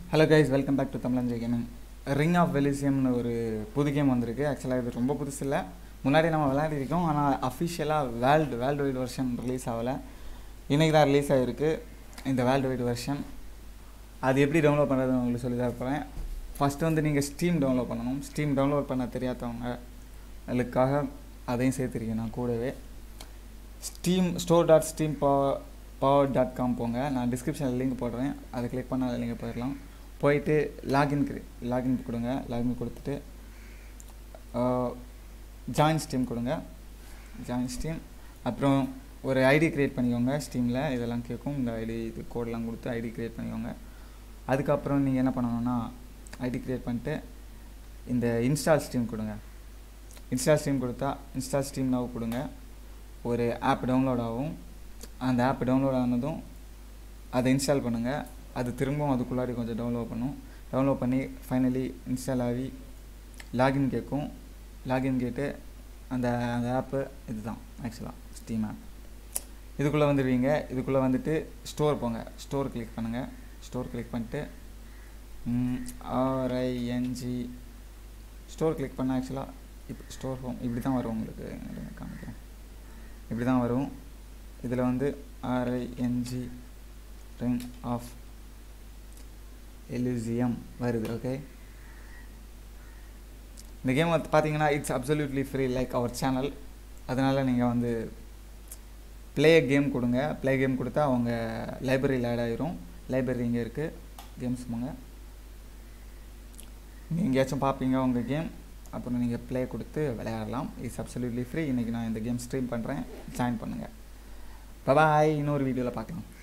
hello guys welcome back to தமிழஞ்சை gaming ring of வெலிசியம்னு ஒரு புது கேம் வந்திருக்கு ஆக்சுவலாக இது ரொம்ப புதுசு இல்லை முன்னாடி நம்ம விளையாடிருக்கோம் ஆனால் அஃபிஷியலாக world world wide version release ஆகலை இன்றைக்கி தான் ரிலீஸ் ஆகிருக்கு இந்த வேர்ல்டு வைடு வெர்ஷன் அது எப்படி டவுன்லோட் பண்ணுறதுன்னு உங்களுக்கு சொல்லி தான் போகிறேன் ஃபஸ்ட்டு வந்து நீங்கள் ஸ்டீம் டவுன்லோட் பண்ணணும் ஸ்டீம் டவுன்லோட் பண்ண தெரியாதவங்க அதுக்காக அதையும் சேர்த்துருக்கேன் நான் கூடவே Steam store dot Steam power power dot com போங்க நான் டிஸ்கிரிப்ஷனில் லிங்க் போடுறேன் அதை கிளிக் பண்ணால் அதில் நீங்கள் போயிடலாம் போயிட்டு லாகின் லாகின் கொடுங்க லாகின் கொடுத்துட்டு ஜாயின் ஸ்டீம் கொடுங்க ஜாயின் ஸ்டீம் அப்புறம் ஒரு ஐடி க்ரியேட் பண்ணிக்கோங்க ஸ்டீமில் இதெல்லாம் கேட்கும் இந்த ஐடி இது கோடெலாம் கொடுத்து ஐடி க்ரியேட் பண்ணிக்கோங்க அதுக்கப்புறம் நீங்கள் என்ன பண்ணணும்னா ஐடி க்ரியேட் பண்ணிட்டு இந்த இன்ஸ்டால் ஸ்டீம் கொடுங்க இன்ஸ்டால் ஸ்டீம் கொடுத்தா இன்ஸ்டால் ஸ்டீம் நவ் கொடுங்க ஒரு ஆப் டவுன்லோட் ஆகும் அந்த ஆப் டவுன்லோட் ஆனதும் அதை இன்ஸ்டால் பண்ணுங்கள் அது திரும்பவும் அதுக்குள்ளாடி கொஞ்சம் டவுன்லோட் பண்ணும் டவுன்லோட் பண்ணி ஃபைனலி இன்ஸ்டால் ஆகி லாகின் கேட்கும் லாகின் கேட்டு அந்த அந்த ஆப்பு இதுதான் ஆக்சுவலாக ஸ்டீம் ஆப் இதுக்குள்ளே வந்துடுவீங்க இதுக்குள்ளே வந்துட்டு ஸ்டோர் போங்க ஸ்டோர் கிளிக் பண்ணுங்கள் ஸ்டோர் கிளிக் பண்ணிட்டு ஆர்ஐஎன்ஜி ஸ்டோர் கிளிக் பண்ண ஆக்சுவலாக இப்போ ஸ்டோர் ஹோம் இப்படி தான் வரும் உங்களுக்கு இருங்க காமிக்கிறேன் இப்படி தான் வரும் இதில் வந்து ஆர்ஐஎன்ஜி ரிங் ஆஃப் எலிசியம் வருது ஓகே இந்த கேம் வந்து பார்த்தீங்கன்னா it's absolutely free like our channel அதனால் நீங்கள் வந்து ப்ளே கேம் கொடுங்க ப்ளே கேம் கொடுத்தா அவங்க லைப்ரரியில் ஆட் ஆயிரும் லைப்ரரி இங்கே இருக்குது கேம்ஸ் போங்க நீங்கள் எங்கேயாச்சும் பார்ப்பீங்க உங்கள் கேம் அப்புறம் நீங்கள் ப்ளே கொடுத்து விளையாடலாம் இட்ஸ் அப்சல்யூட்லி ஃப்ரீ இன்றைக்கி நான் இந்த கேம் ஸ்ட்ரீம் பண்ணுறேன் ஜாயின் பண்ணுங்கள் பாய் இன்னொரு வீடியோவில் பார்க்கலாம்